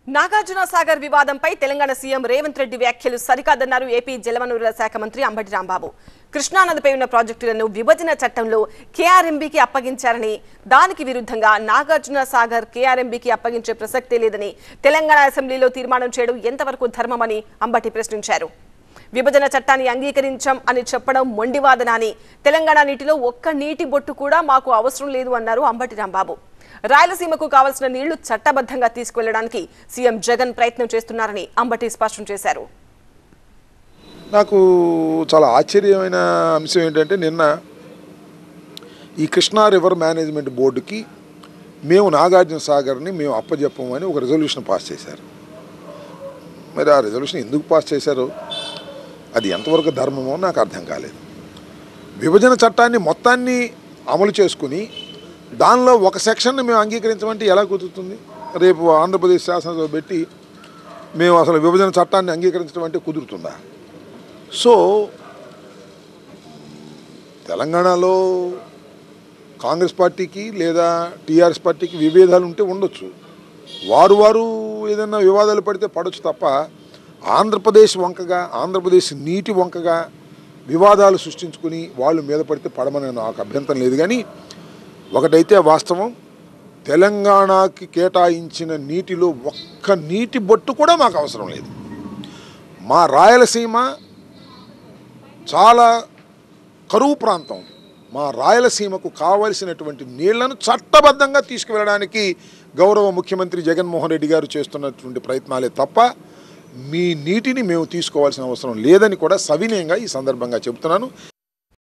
నాగార్జున సాగర్ వివాదంపై తెలంగాణ సీఎం రేవంత్ రెడ్డి వ్యాఖ్యలు సరికాదన్నారు ఏపీ జలవనరుల శాఖ మంత్రి అంబటి రాంబాబు కృష్ణానదిపై ఉన్న ప్రాజెక్టులను విభజన చట్టంలో కేఆర్ఎంబీకి అప్పగించారని దానికి విరుద్ధంగా నాగార్జున సాగర్ కేఆర్ఎంబీకి అప్పగించే ప్రసక్తే లేదని తెలంగాణ అసెంబ్లీలో తీర్మానం చేయడం ఎంతవరకు ధర్మమని అంబటి ప్రశ్నించారు విభజన చట్టాన్ని అంగీకరించాం అని చెప్పడం మొండివాదన అని తెలంగాణ నీటిలో ఒక్క నీటి బొట్టు కూడా మాకు అవసరం లేదు అన్నారు అంబటి రాంబాబు రాయలసీమకు కావాల్సిన నీళ్లు చట్టబద్ధంగా తీసుకువెళ్లడానికి సీఎం జగన్ ప్రయత్నం చేస్తున్నారని అంబటి స్పష్టం చేశారు నాకు చాలా ఆశ్చర్యమైన అంశం ఏంటంటే నిన్న ఈ కృష్ణా రివర్ మేనేజ్మెంట్ బోర్డుకి మేము నాగార్జున సాగర్ని మేము అప్పజెప్పము అని ఒక రెజల్యూషన్ పాస్ చేశారు మరి ఆ రెజల్యూషన్ ఎందుకు పాస్ చేశారు అది ఎంతవరకు ధర్మమో నాకు అర్థం కాలేదు విభజన చట్టాన్ని మొత్తాన్ని అమలు చేసుకుని దానిలో ఒక సెక్షన్ని మేము అంగీకరించమంటే ఎలా కుదురుతుంది రేపు ఆంధ్రప్రదేశ్ శాసనసభ పెట్టి మేము అసలు విభజన చట్టాన్ని అంగీకరించడం అంటే కుదురుతుందా సో తెలంగాణలో కాంగ్రెస్ పార్టీకి లేదా టీఆర్ఎస్ పార్టీకి విభేదాలు ఉంటే ఉండొచ్చు వారు వారు ఏదైనా వివాదాలు పడితే పడవచ్చు తప్ప ఆంధ్రప్రదేశ్ వంకగా ఆంధ్రప్రదేశ్ నీటి వంకగా వివాదాలు సృష్టించుకుని వాళ్ళు మీద పడితే పడమని నాకు అభ్యంతరం లేదు కానీ ఒకటైతే వాస్తవం తెలంగాణకి కేటాయించిన నీటిలో ఒక్క నీటి బొట్టు కూడా మాకు అవసరం లేదు మా రాయలసీమ చాలా కరువు ప్రాంతం మా రాయలసీమకు కావలసినటువంటి నీళ్లను చట్టబద్ధంగా తీసుకువెళ్ళడానికి గౌరవ ముఖ్యమంత్రి జగన్మోహన్ రెడ్డి గారు చేస్తున్నటువంటి ప్రయత్నాలే తప్ప మీ నీటిని మేము తీసుకోవాల్సిన అవసరం లేదని కూడా సవినయంగా ఈ సందర్భంగా చెబుతున్నాను